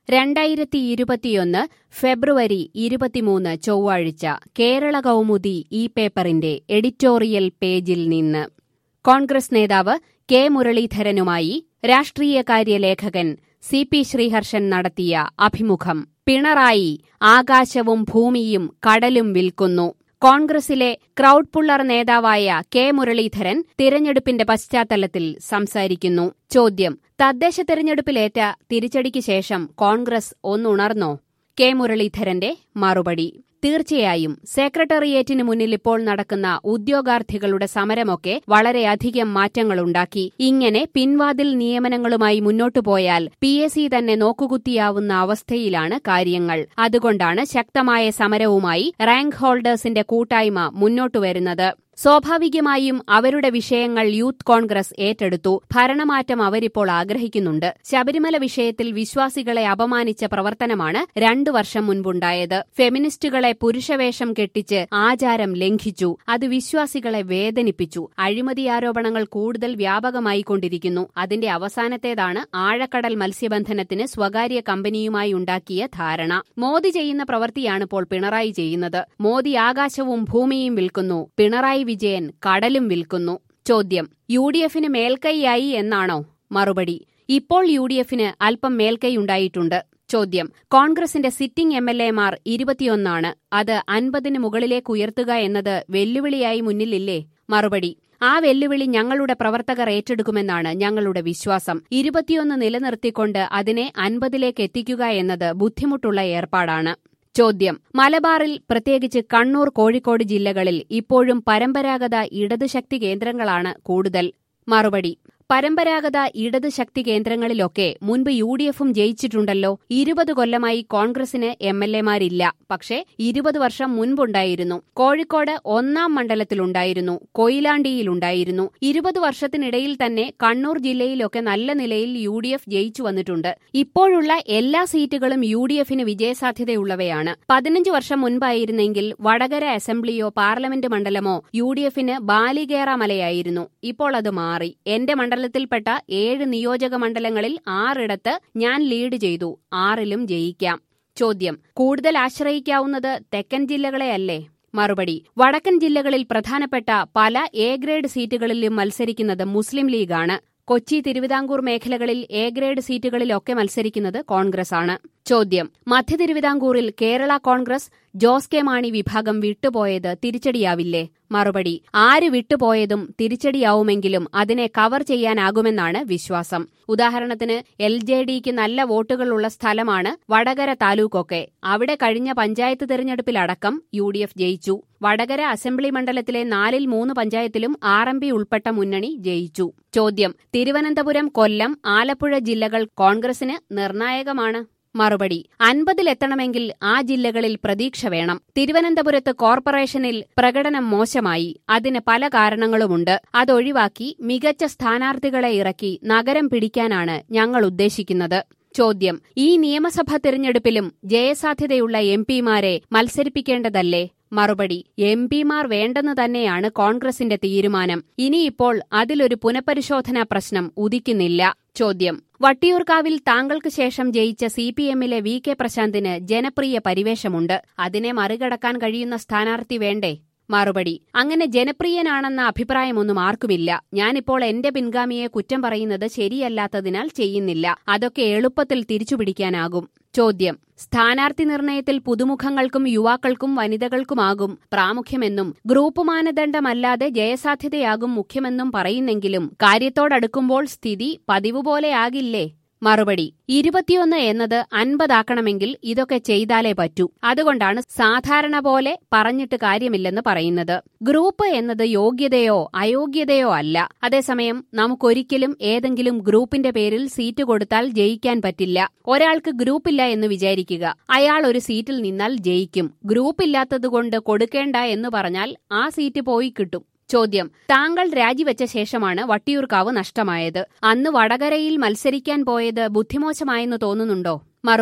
രണ്ടായിരത്തി ഇരുപത്തിയൊന്ന് ഫെബ്രുവരി ഇരുപത്തിമൂന്ന് ചൊവ്വാഴ്ച കേരള കൗമുദി ഈ പേപ്പറിന്റെ എഡിറ്റോറിയൽ പേജിൽ നിന്ന് കോൺഗ്രസ് നേതാവ് കെ മുരളീധരനുമായി രാഷ്ട്രീയകാര്യ ലേഖകൻ സി പി ശ്രീഹർഷൻ നടത്തിയ അഭിമുഖം പിണറായി ആകാശവും ഭൂമിയും കടലും വിൽക്കുന്നു കോൺഗ്രസിലെ ക്രൌഡ് പുള്ളർ നേതാവായ കെ മുരളീധരൻ തിരഞ്ഞെടുപ്പിന്റെ പശ്ചാത്തലത്തിൽ സംസാരിക്കുന്നു ചോദ്യം തദ്ദേശ തെരഞ്ഞെടുപ്പിലേറ്റ തിരിച്ചടിക്ക് ശേഷം കോൺഗ്രസ് ഒന്നുണർന്നോ കെ മുരളീധരന്റെ മറുപടി തീർച്ചയായും സെക്രട്ടേറിയറ്റിന് മുന്നിൽ ഇപ്പോൾ നടക്കുന്ന ഉദ്യോഗാർത്ഥികളുടെ സമരമൊക്കെ വളരെയധികം മാറ്റങ്ങളുണ്ടാക്കി ഇങ്ങനെ പിൻവാതിൽ നിയമനങ്ങളുമായി മുന്നോട്ടു പോയാൽ പി എസ് സി തന്നെ നോക്കുകുത്തിയാവുന്ന അവസ്ഥയിലാണ് കാര്യങ്ങൾ അതുകൊണ്ടാണ് ശക്തമായ സമരവുമായി റാങ്ക് ഹോൾഡേഴ്സിന്റെ കൂട്ടായ്മ മുന്നോട്ടുവരുന്നത് സ്വാഭാവികമായും അവരുടെ വിഷയങ്ങൾ യൂത്ത് കോൺഗ്രസ് ഏറ്റെടുത്തു ഭരണമാറ്റം അവരിപ്പോൾ ആഗ്രഹിക്കുന്നുണ്ട് ശബരിമല വിഷയത്തിൽ വിശ്വാസികളെ അപമാനിച്ച പ്രവർത്തനമാണ് രണ്ടു വർഷം മുൻപുണ്ടായത് ഫെമിനിസ്റ്റുകളെ പുരുഷവേഷം കെട്ടിച്ച് ആചാരം ലംഘിച്ചു അത് വിശ്വാസികളെ വേദനിപ്പിച്ചു അഴിമതി ആരോപണങ്ങൾ കൂടുതൽ വ്യാപകമായിക്കൊണ്ടിരിക്കുന്നു അതിന്റെ അവസാനത്തേതാണ് ആഴക്കടൽ മത്സ്യബന്ധനത്തിന് സ്വകാര്യ കമ്പനിയുമായി ഉണ്ടാക്കിയ ധാരണ മോദി ചെയ്യുന്ന പ്രവൃത്തിയാണ് ഇപ്പോൾ പിണറായി ചെയ്യുന്നത് മോദി ആകാശവും ഭൂമിയും വിൽക്കുന്നു പിണറായി വിജയൻ കടലും വിൽക്കുന്നു ചോദ്യം യു ഡി എഫിന് മേൽക്കൈയായി എന്നാണോ മറുപടി ഇപ്പോൾ യു ഡി എഫിന് അല്പം മേൽക്കൈയുണ്ടായിട്ടുണ്ട് ചോദ്യം കോൺഗ്രസിന്റെ സിറ്റിംഗ് എം എൽ എമാർ ഇരുപത്തിയൊന്നാണ് അത് അൻപതിന് മുകളിലേക്ക് ഉയർത്തുക എന്നത് വെല്ലുവിളിയായി മുന്നിലില്ലേ മറുപടി ആ വെല്ലുവിളി ഞങ്ങളുടെ പ്രവർത്തകർ ഏറ്റെടുക്കുമെന്നാണ് ഞങ്ങളുടെ വിശ്വാസം ഇരുപത്തിയൊന്ന് നിലനിർത്തിക്കൊണ്ട് അതിനെ അൻപതിലേക്ക് എത്തിക്കുക എന്നത് ബുദ്ധിമുട്ടുള്ള ഏർപ്പാടാണ് ചോദ്യം മലബാറിൽ പ്രത്യേകിച്ച് കണ്ണൂർ കോഴിക്കോട് ജില്ലകളിൽ ഇപ്പോഴും പരമ്പരാഗത ഇടത് ശക്തി കേന്ദ്രങ്ങളാണ് കൂടുതൽ മറുപടി പരമ്പരാഗത ഇടത് ശക്തി കേന്ദ്രങ്ങളിലൊക്കെ മുൻപ് യു ഡി എഫും ജയിച്ചിട്ടുണ്ടല്ലോ ഇരുപത് കൊല്ലമായി കോൺഗ്രസിന് എം എൽ എമാരില്ല പക്ഷേ ഇരുപത് വർഷം മുൻപുണ്ടായിരുന്നു കോഴിക്കോട് ഒന്നാം മണ്ഡലത്തിലുണ്ടായിരുന്നു കൊയിലാണ്ടിയിലുണ്ടായിരുന്നു ഇരുപത് വർഷത്തിനിടയിൽ തന്നെ കണ്ണൂർ ജില്ലയിലൊക്കെ നല്ല നിലയിൽ യു ഡി എഫ് ജയിച്ചു വന്നിട്ടുണ്ട് ഇപ്പോഴുള്ള എല്ലാ സീറ്റുകളും യു ഡി എഫിന് വിജയസാധ്യതയുള്ളവയാണ് പതിനഞ്ച് വർഷം മുൻപായിരുന്നെങ്കിൽ വടകര അസംബ്ലിയോ പാർലമെന്റ് മണ്ഡലമോ യു ഡി എഫിന് ബാലികേറ മലയായിരുന്നു ഇപ്പോൾ അത് മാറി എന്റെ മണ്ഡലത്തിൽപ്പെട്ട ഏഴ് നിയോജക മണ്ഡലങ്ങളിൽ ആറിടത്ത് ഞാൻ ലീഡ് ചെയ്തു ആറിലും ജയിക്കാം ചോദ്യം കൂടുതൽ ആശ്രയിക്കാവുന്നത് തെക്കൻ ജില്ലകളെയല്ലേ മറുപടി വടക്കൻ ജില്ലകളിൽ പ്രധാനപ്പെട്ട പല എ ഗ്രേഡ് സീറ്റുകളിലും മത്സരിക്കുന്നത് മുസ്ലിം ലീഗാണ് കൊച്ചി തിരുവിതാംകൂർ മേഖലകളിൽ എ ഗ്രേഡ് സീറ്റുകളിലൊക്കെ മത്സരിക്കുന്നത് കോൺഗ്രസ് ആണ് ചോദ്യം മധ്യ തിരുവിതാംകൂറിൽ കേരള കോൺഗ്രസ് ജോസ് കെ മാണി വിഭാഗം വിട്ടുപോയത് തിരിച്ചടിയാവില്ലേ മറുപടി ആര് വിട്ടുപോയതും തിരിച്ചടിയാവുമെങ്കിലും അതിനെ കവർ ചെയ്യാനാകുമെന്നാണ് വിശ്വാസം ഉദാഹരണത്തിന് എൽ ജെ ഡിക്ക് നല്ല വോട്ടുകളുള്ള സ്ഥലമാണ് വടകര താലൂക്കൊക്കെ അവിടെ കഴിഞ്ഞ പഞ്ചായത്ത് തെരഞ്ഞെടുപ്പിലടക്കം യു ഡി എഫ് ജയിച്ചു വടകര അസംബ്ലി മണ്ഡലത്തിലെ നാലിൽ മൂന്ന് പഞ്ചായത്തിലും ആർ എം പി ഉൾപ്പെട്ട മുന്നണി ജയിച്ചു ചോദ്യം തിരുവനന്തപുരം കൊല്ലം ആലപ്പുഴ ജില്ലകൾ കോൺഗ്രസിന് നിർണായകമാണ് മറുപടി അൻപതിലെത്തണമെങ്കിൽ ആ ജില്ലകളിൽ പ്രതീക്ഷ വേണം തിരുവനന്തപുരത്ത് കോർപ്പറേഷനിൽ പ്രകടനം മോശമായി അതിന് പല കാരണങ്ങളുമുണ്ട് അതൊഴിവാക്കി മികച്ച സ്ഥാനാർത്ഥികളെ ഇറക്കി നഗരം പിടിക്കാനാണ് ഞങ്ങൾ ഉദ്ദേശിക്കുന്നത് ചോദ്യം ഈ നിയമസഭാ തെരഞ്ഞെടുപ്പിലും ജയസാധ്യതയുള്ള എം പിമാരെ മത്സരിപ്പിക്കേണ്ടതല്ലേ മറുപടി എം പിമാർ വേണ്ടെന്ന് തന്നെയാണ് കോൺഗ്രസിന്റെ തീരുമാനം ഇനിയിപ്പോൾ അതിലൊരു പുനഃപരിശോധനാ പ്രശ്നം ഉദിക്കുന്നില്ല ചോദ്യം വട്ടിയൂർക്കാവിൽ താങ്കൾക്ക് ശേഷം ജയിച്ച സി പി എമ്മിലെ വി കെ പ്രശാന്തിന് ജനപ്രിയ പരിവേഷമുണ്ട് അതിനെ മറികടക്കാൻ കഴിയുന്ന സ്ഥാനാർത്ഥി വേണ്ടേ മറുപടി അങ്ങനെ ജനപ്രിയനാണെന്ന അഭിപ്രായമൊന്നും ആർക്കുമില്ല ഞാനിപ്പോൾ എന്റെ പിൻഗാമിയെ കുറ്റം പറയുന്നത് ശരിയല്ലാത്തതിനാൽ ചെയ്യുന്നില്ല അതൊക്കെ എളുപ്പത്തിൽ തിരിച്ചുപിടിക്കാനാകും ചോദ്യം സ്ഥാനാർത്ഥി നിർണയത്തിൽ പുതുമുഖങ്ങൾക്കും യുവാക്കൾക്കും വനിതകൾക്കുമാകും പ്രാമുഖ്യമെന്നും ഗ്രൂപ്പ് മാനദണ്ഡമല്ലാതെ ജയസാധ്യതയാകും മുഖ്യമെന്നും പറയുന്നെങ്കിലും കാര്യത്തോടടുക്കുമ്പോൾ സ്ഥിതി പതിവ് പോലെയാകില്ലേ മറുപടി ഇരുപത്തിയൊന്ന് എന്നത് അൻപതാക്കണമെങ്കിൽ ഇതൊക്കെ ചെയ്താലേ പറ്റൂ അതുകൊണ്ടാണ് സാധാരണ പോലെ പറഞ്ഞിട്ട് കാര്യമില്ലെന്ന് പറയുന്നത് ഗ്രൂപ്പ് എന്നത് യോഗ്യതയോ അയോഗ്യതയോ അല്ല അതേസമയം നമുക്കൊരിക്കലും ഏതെങ്കിലും ഗ്രൂപ്പിന്റെ പേരിൽ സീറ്റ് കൊടുത്താൽ ജയിക്കാൻ പറ്റില്ല ഒരാൾക്ക് ഗ്രൂപ്പില്ല എന്ന് വിചാരിക്കുക അയാൾ ഒരു സീറ്റിൽ നിന്നാൽ ജയിക്കും ഗ്രൂപ്പില്ലാത്തതുകൊണ്ട് കൊടുക്കേണ്ട എന്ന് പറഞ്ഞാൽ ആ സീറ്റ് പോയി കിട്ടും ചോദ്യം താങ്കൾ രാജിവെച്ച ശേഷമാണ് വട്ടിയൂർക്കാവ് നഷ്ടമായത് അന്ന് വടകരയിൽ മത്സരിക്കാൻ പോയത് ബുദ്ധിമോശമായെന്ന് തോന്നുന്നുണ്ടോ മറുപടി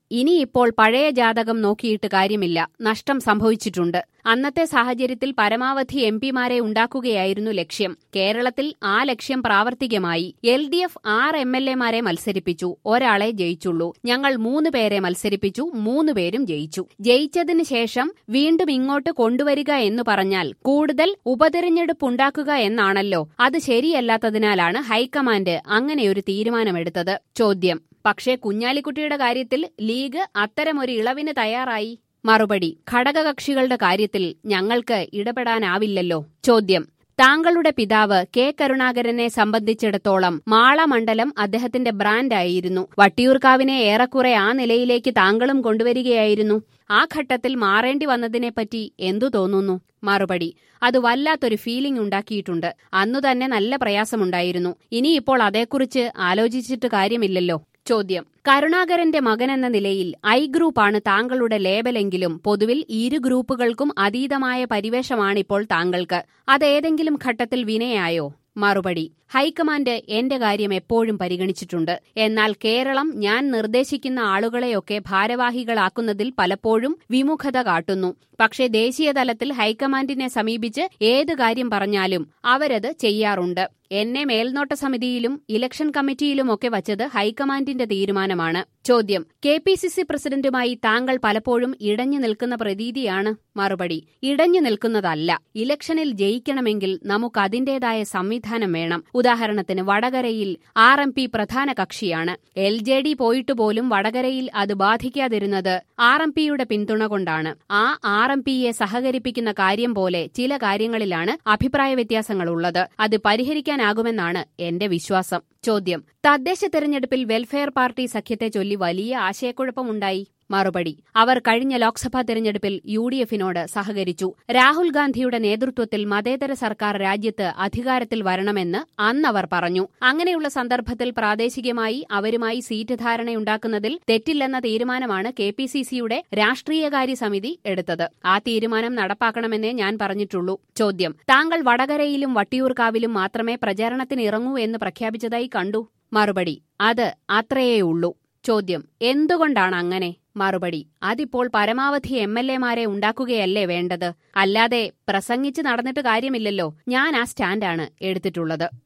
ഇനിയിപ്പോൾ പഴയ ജാതകം നോക്കിയിട്ട് കാര്യമില്ല നഷ്ടം സംഭവിച്ചിട്ടുണ്ട് അന്നത്തെ സാഹചര്യത്തിൽ പരമാവധി എം പിമാരെ ഉണ്ടാക്കുകയായിരുന്നു ലക്ഷ്യം കേരളത്തിൽ ആ ലക്ഷ്യം പ്രാവർത്തികമായി എൽ ഡി എഫ് ആറ് എം എൽ എമാരെ മത്സരിപ്പിച്ചു ഒരാളെ ജയിച്ചുള്ളൂ ഞങ്ങൾ മൂന്ന് പേരെ മത്സരിപ്പിച്ചു മൂന്ന് പേരും ജയിച്ചു ജയിച്ചതിന് ശേഷം വീണ്ടും ഇങ്ങോട്ട് കൊണ്ടുവരിക എന്ന് പറഞ്ഞാൽ കൂടുതൽ ഉപതെരഞ്ഞെടുപ്പ് ഉണ്ടാക്കുക എന്നാണല്ലോ അത് ശരിയല്ലാത്തതിനാലാണ് ഹൈക്കമാൻഡ് അങ്ങനെയൊരു തീരുമാനമെടുത്തത് ചോദ്യം പക്ഷേ കുഞ്ഞാലിക്കുട്ടിയുടെ കാര്യത്തിൽ ലീഗ് അത്തരമൊരു ഇളവിന് തയ്യാറായി മറുപടി ഘടകകക്ഷികളുടെ കാര്യത്തിൽ ഞങ്ങൾക്ക് ഇടപെടാനാവില്ലല്ലോ ചോദ്യം താങ്കളുടെ പിതാവ് കെ കരുണാകരനെ സംബന്ധിച്ചിടത്തോളം മാളമണ്ഡലം അദ്ദേഹത്തിന്റെ ബ്രാൻഡായിരുന്നു വട്ടിയൂർക്കാവിനെ ഏറെക്കുറെ ആ നിലയിലേക്ക് താങ്കളും കൊണ്ടുവരികയായിരുന്നു ആ ഘട്ടത്തിൽ മാറേണ്ടി വന്നതിനെപ്പറ്റി എന്തു തോന്നുന്നു മറുപടി അത് വല്ലാത്തൊരു ഫീലിംഗ് ഉണ്ടാക്കിയിട്ടുണ്ട് അന്നു തന്നെ നല്ല പ്രയാസമുണ്ടായിരുന്നു ഇനിയിപ്പോൾ അതേക്കുറിച്ച് ആലോചിച്ചിട്ട് കാര്യമില്ലല്ലോ ചോദ്യം കരുണാകരന്റെ മകനെന്ന നിലയിൽ ഐ ഗ്രൂപ്പാണ് താങ്കളുടെ ലേബലെങ്കിലും പൊതുവിൽ ഇരു ഗ്രൂപ്പുകൾക്കും അതീതമായ പരിവേഷമാണിപ്പോൾ താങ്കൾക്ക് അതേതെങ്കിലും ഘട്ടത്തിൽ വിനയായോ മറുപടി ഹൈക്കമാൻഡ് എന്റെ കാര്യം എപ്പോഴും പരിഗണിച്ചിട്ടുണ്ട് എന്നാൽ കേരളം ഞാൻ നിർദ്ദേശിക്കുന്ന ആളുകളെയൊക്കെ ഭാരവാഹികളാക്കുന്നതിൽ പലപ്പോഴും വിമുഖത കാട്ടുന്നു പക്ഷേ ദേശീയ തലത്തിൽ ഹൈക്കമാൻഡിനെ സമീപിച്ച് ഏത് കാര്യം പറഞ്ഞാലും അവരത് ചെയ്യാറുണ്ട് എന്നെ മേൽനോട്ട സമിതിയിലും ഇലക്ഷൻ കമ്മിറ്റിയിലുമൊക്കെ വച്ചത് ഹൈക്കമാൻഡിന്റെ തീരുമാനമാണ് ചോദ്യം കെ പി സി സി പ്രസിഡന്റുമായി താങ്കൾ പലപ്പോഴും ഇടഞ്ഞു നിൽക്കുന്ന പ്രതീതിയാണ് മറുപടി ഇടഞ്ഞു നിൽക്കുന്നതല്ല ഇലക്ഷനിൽ ജയിക്കണമെങ്കിൽ നമുക്ക് അതിന്റേതായ സംവിധാനം വേണം ഉദാഹരണത്തിന് വടകരയിൽ ആർ എം പി പ്രധാന കക്ഷിയാണ് എൽ ജെ ഡി പോയിട്ട് പോലും വടകരയിൽ അത് ബാധിക്കാതിരുന്നത് ആർ എം പിയുടെ പിന്തുണ കൊണ്ടാണ് ആ ആർ എം പിയെ സഹകരിപ്പിക്കുന്ന കാര്യം പോലെ ചില കാര്യങ്ങളിലാണ് അഭിപ്രായ വ്യത്യാസങ്ങളുള്ളത് അത് പരിഹരിക്കാനാകുമെന്നാണ് എന്റെ വിശ്വാസം ചോദ്യം തദ്ദേശ തെരഞ്ഞെടുപ്പിൽ വെൽഫെയർ പാർട്ടി സഖ്യത്തെ ചൊല്ലി വലിയ ആശയക്കുഴപ്പമുണ്ടായി മറുപടി അവർ കഴിഞ്ഞ ലോക്സഭാ തെരഞ്ഞെടുപ്പിൽ യു ഡി എഫിനോട് സഹകരിച്ചു രാഹുൽ ഗാന്ധിയുടെ നേതൃത്വത്തിൽ മതേതര സർക്കാർ രാജ്യത്ത് അധികാരത്തിൽ വരണമെന്ന് അന്നവർ പറഞ്ഞു അങ്ങനെയുള്ള സന്ദർഭത്തിൽ പ്രാദേശികമായി അവരുമായി സീറ്റ് ധാരണയുണ്ടാക്കുന്നതിൽ തെറ്റില്ലെന്ന തീരുമാനമാണ് കെ പി സി സിയുടെ രാഷ്ട്രീയകാര്യ സമിതി എടുത്തത് ആ തീരുമാനം നടപ്പാക്കണമെന്നേ ഞാൻ പറഞ്ഞിട്ടുള്ളൂ ചോദ്യം താങ്കൾ വടകരയിലും വട്ടിയൂർക്കാവിലും മാത്രമേ പ്രചാരണത്തിന് ഇറങ്ങൂ എന്ന് പ്രഖ്യാപിച്ചതായി കണ്ടു മറുപടി അത് അത്രയേയുള്ളൂ ചോദ്യം എന്തുകൊണ്ടാണ് അങ്ങനെ മറുപടി അതിപ്പോൾ പരമാവധി എം എൽ എമാരെ ഉണ്ടാക്കുകയല്ലേ വേണ്ടത് അല്ലാതെ പ്രസംഗിച്ച് നടന്നിട്ട് കാര്യമില്ലല്ലോ ഞാൻ ആ സ്റ്റാൻഡാണ് എടുത്തിട്ടുള്ളത്